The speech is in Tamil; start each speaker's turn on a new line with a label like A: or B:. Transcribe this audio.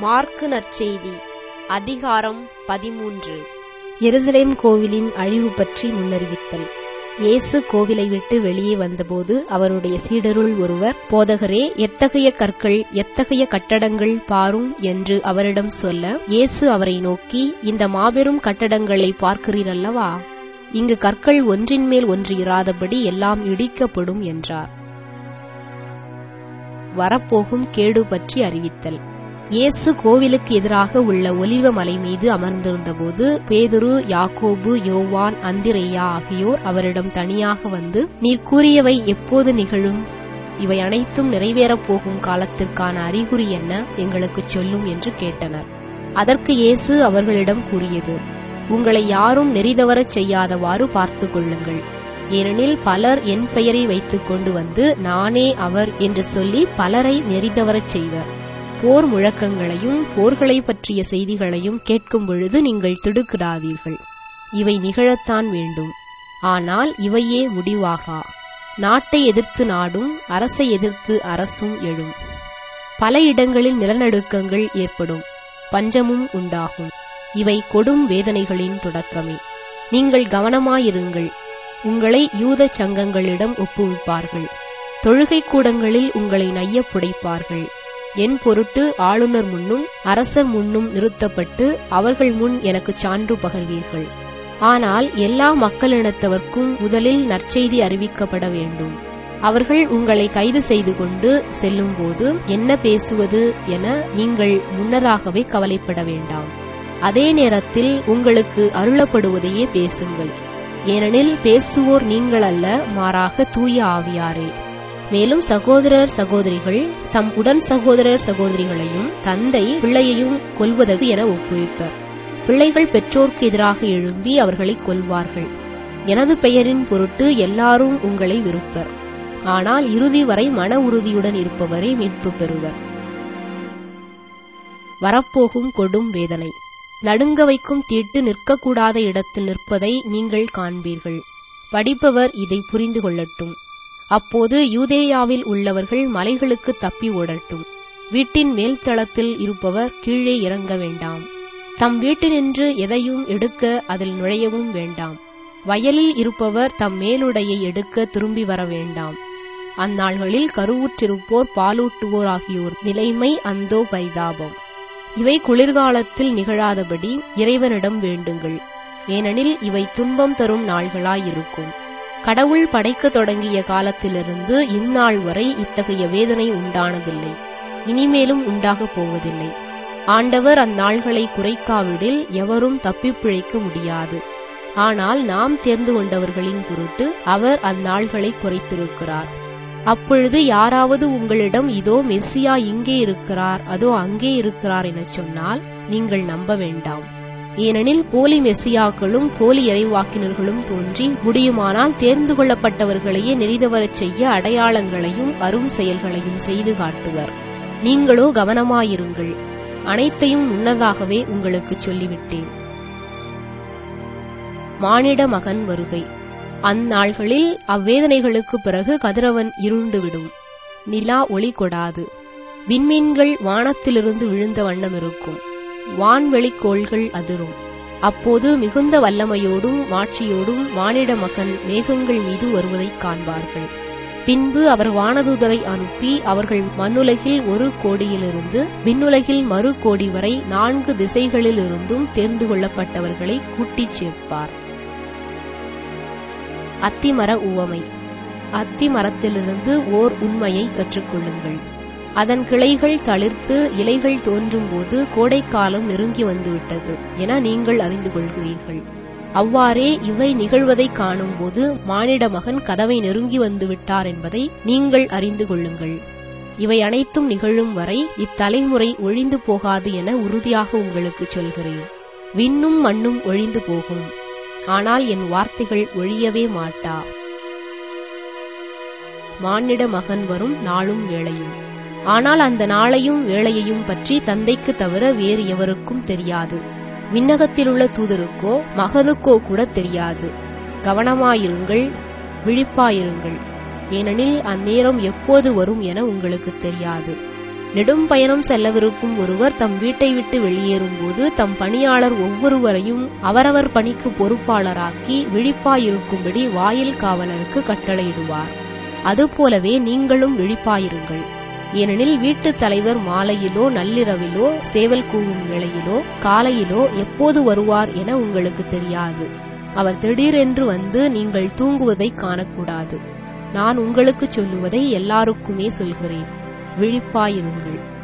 A: மார்க்கு நற்செய்தி அதிகாரம் பதிமூன்று
B: எருசலேம் கோவிலின் அழிவு பற்றி முன்னறிவித்தல் இயேசு கோவிலை விட்டு வெளியே வந்தபோது அவருடைய சீடருள் ஒருவர் போதகரே எத்தகைய கற்கள் எத்தகைய கட்டடங்கள் பாரும் என்று அவரிடம் சொல்ல இயேசு அவரை நோக்கி இந்த மாபெரும் கட்டடங்களை பார்க்கிறீரல்லவா இங்கு கற்கள் ஒன்றின் மேல் ஒன்று இராதபடி எல்லாம் இடிக்கப்படும் என்றார் வரப்போகும் கேடு பற்றி அறிவித்தல் இயேசு கோவிலுக்கு எதிராக உள்ள ஒலிவ மலை மீது அமர்ந்திருந்தபோது பேதுரு யாக்கோபு யோவான் அந்திரேயா ஆகியோர் அவரிடம் தனியாக வந்து நீர் கூறியவை எப்போது நிகழும் இவை அனைத்தும் நிறைவேறப் போகும் காலத்திற்கான அறிகுறி என்ன எங்களுக்குச் சொல்லும் என்று கேட்டனர் அதற்கு இயேசு அவர்களிடம் கூறியது உங்களை யாரும் நெறிதவரச் செய்யாதவாறு பார்த்து கொள்ளுங்கள் ஏனெனில் பலர் என் பெயரை வைத்துக் கொண்டு வந்து நானே அவர் என்று சொல்லி பலரை நெறிதவரச் செய்வர் போர் முழக்கங்களையும் போர்களை பற்றிய செய்திகளையும் கேட்கும் பொழுது நீங்கள் திடுக்கிடாதீர்கள் இவை நிகழத்தான் வேண்டும் ஆனால் இவையே முடிவாகா நாட்டை எதிர்த்து நாடும் அரசை எதிர்த்து அரசும் எழும் பல இடங்களில் நிலநடுக்கங்கள் ஏற்படும் பஞ்சமும் உண்டாகும் இவை கொடும் வேதனைகளின் தொடக்கமே நீங்கள் கவனமாயிருங்கள் உங்களை யூத சங்கங்களிடம் ஒப்புவிப்பார்கள் தொழுகை கூடங்களில் உங்களை நைய புடைப்பார்கள் என் பொருட்டு ஆளுநர் முன்னும் அரசர் முன்னும் நிறுத்தப்பட்டு அவர்கள் முன் எனக்கு சான்று பகர்வீர்கள் ஆனால் எல்லா மக்களினத்தவர்க்கும் முதலில் நற்செய்தி அறிவிக்கப்பட வேண்டும் அவர்கள் உங்களை கைது செய்து கொண்டு செல்லும்போது என்ன பேசுவது என நீங்கள் முன்னதாகவே கவலைப்பட வேண்டாம் அதே நேரத்தில் உங்களுக்கு அருளப்படுவதையே பேசுங்கள் ஏனெனில் பேசுவோர் நீங்கள் அல்ல மாறாக தூய ஆவியாரே மேலும் சகோதரர் சகோதரிகள் தம் உடன் சகோதரர் சகோதரிகளையும் தந்தை பிள்ளையையும் கொல்வதற்கு என ஒப்புவிப்பர் பிள்ளைகள் பெற்றோர்க்கு எதிராக எழும்பி அவர்களை கொல்வார்கள் எனது பெயரின் பொருட்டு எல்லாரும் உங்களை விருப்பர் ஆனால் இறுதி வரை மன உறுதியுடன் இருப்பவரே மீட்பு பெறுவர் வரப்போகும் கொடும் வேதனை நடுங்க வைக்கும் தீட்டு நிற்கக்கூடாத இடத்தில் நிற்பதை நீங்கள் காண்பீர்கள் படிப்பவர் இதை புரிந்து கொள்ளட்டும் அப்போது யூதேயாவில் உள்ளவர்கள் மலைகளுக்கு தப்பி ஓடட்டும் வீட்டின் மேல் தளத்தில் இருப்பவர் கீழே இறங்க வேண்டாம் தம் வீட்டினின்று எதையும் எடுக்க அதில் நுழையவும் வேண்டாம் வயலில் இருப்பவர் தம் மேலுடையை எடுக்க திரும்பி வர வேண்டாம் அந்நாள்களில் கருவுற்றிருப்போர் பாலூட்டுவோர் ஆகியோர் நிலைமை அந்தோ பைதாபம் இவை குளிர்காலத்தில் நிகழாதபடி இறைவனிடம் வேண்டுங்கள் ஏனெனில் இவை துன்பம் தரும் நாள்களாயிருக்கும் கடவுள் படைக்க தொடங்கிய காலத்திலிருந்து இந்நாள் வரை இத்தகைய வேதனை உண்டானதில்லை இனிமேலும் உண்டாகப் போவதில்லை ஆண்டவர் அந்நாள்களை குறைக்காவிடில் எவரும் தப்பிப்பிழைக்க முடியாது ஆனால் நாம் தேர்ந்து கொண்டவர்களின் பொருட்டு அவர் அந்நாள்களை குறைத்திருக்கிறார் அப்பொழுது யாராவது உங்களிடம் இதோ மெஸ்ஸியா இங்கே இருக்கிறார் அதோ அங்கே இருக்கிறார் எனச் சொன்னால் நீங்கள் நம்ப வேண்டாம் ஏனெனில் போலி மெஸ்ஸியாக்களும் போலி இறைவாக்கினர்களும் தோன்றி முடியுமானால் தேர்ந்து கொள்ளப்பட்டவர்களையே நெறிதவரச் செய்ய அடையாளங்களையும் அரும் செயல்களையும் செய்து காட்டுவர் நீங்களோ கவனமாயிருங்கள் அனைத்தையும் முன்னதாகவே உங்களுக்கு சொல்லிவிட்டேன் மானிட மகன் வருகை அந்நாள்களில் அவ்வேதனைகளுக்கு பிறகு கதிரவன் இருண்டுவிடும் நிலா ஒளி கொடாது விண்மீன்கள் வானத்திலிருந்து விழுந்த வண்ணம் இருக்கும் வான்வெளிக்கோள்கள் அதிரும் அப்போது மிகுந்த வல்லமையோடும் மாட்சியோடும் மானிட மகன் மேகங்கள் மீது வருவதைக் காண்பார்கள் பின்பு அவர் வானதூதரை அனுப்பி அவர்கள் மண்ணுலகில் ஒரு கோடியிலிருந்து விண்ணுலகில் மறு கோடி வரை நான்கு திசைகளிலிருந்தும் தேர்ந்து கொள்ளப்பட்டவர்களை கூட்டிச் சேர்ப்பார் அத்திமர உவமை அத்தி மரத்திலிருந்து ஓர் உண்மையை கற்றுக்கொள்ளுங்கள் அதன் கிளைகள் தளிர்த்து இலைகள் தோன்றும் போது கோடைக்காலம் நெருங்கி வந்துவிட்டது என நீங்கள் அறிந்து கொள்கிறீர்கள் அவ்வாறே இவை நிகழ்வதை காணும்போது மானிட மகன் கதவை நெருங்கி வந்து விட்டார் என்பதை நீங்கள் அறிந்து கொள்ளுங்கள் இவை அனைத்தும் நிகழும் வரை இத்தலைமுறை ஒழிந்து போகாது என உறுதியாக உங்களுக்கு சொல்கிறேன் விண்ணும் மண்ணும் ஒழிந்து போகும் ஆனால் என் வார்த்தைகள் ஒழியவே மாட்டா மானிட மகன் வரும் நாளும் வேளையும் ஆனால் அந்த நாளையும் வேளையையும் பற்றி தந்தைக்கு தவிர வேறு எவருக்கும் தெரியாது விண்ணகத்திலுள்ள தூதருக்கோ மகனுக்கோ கூட தெரியாது கவனமாயிருங்கள் விழிப்பாயிருங்கள் ஏனெனில் அந்நேரம் எப்போது வரும் என உங்களுக்கு தெரியாது நெடும் பயணம் செல்லவிருக்கும் ஒருவர் தம் வீட்டை விட்டு வெளியேறும்போது தம் பணியாளர் ஒவ்வொருவரையும் அவரவர் பணிக்கு பொறுப்பாளராக்கி விழிப்பாயிருக்கும்படி வாயில் காவலருக்கு கட்டளையிடுவார் அதுபோலவே நீங்களும் விழிப்பாயிருங்கள் ஏனெனில் வீட்டுத் தலைவர் மாலையிலோ நள்ளிரவிலோ சேவல் கூவும் வேளையிலோ காலையிலோ எப்போது வருவார் என உங்களுக்கு தெரியாது அவர் திடீரென்று வந்து நீங்கள் தூங்குவதைக் காணக்கூடாது நான் உங்களுக்குச் சொல்லுவதை எல்லாருக்குமே சொல்கிறேன் விழிப்பாயிருங்கள்